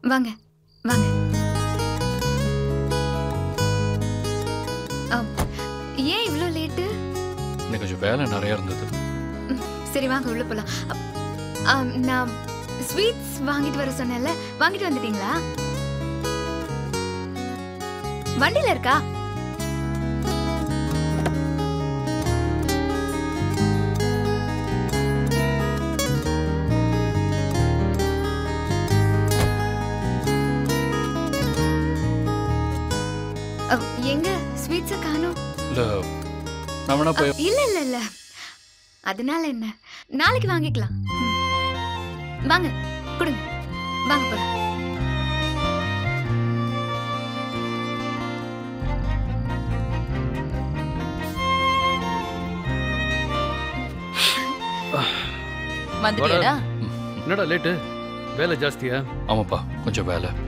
வாங்க வாங்க அம், ஏன் இவ்வளோ லேட்டு இன்னைக்கு கொஞ்சம் வேலை நிறைய இருந்தது சரி வாங்க உள்ள போலாம் அப், ஆம், நான் ஸ்வீட்ஸ் வாங்கிட்டு வர சொன்னேன்ல வாங்கிட்டு வந்துட்டீங்களா வண்டியில இருக்கா அப், எங்க ஸ்வீட்ஸை காணோம் இல்ல நான் வேணா போய் இல்ல இல்ல இல்ல அதனால என்ன நாளைக்கு வாங்கிக்கலாம் ம். வாங்க கொடுங்க வாங்க போலாம் வந்துட்டியாடா என்னடா லேட்டு வேலை ஜாஸ்தியா ஆமாப்பா கொஞ்சம் வேலை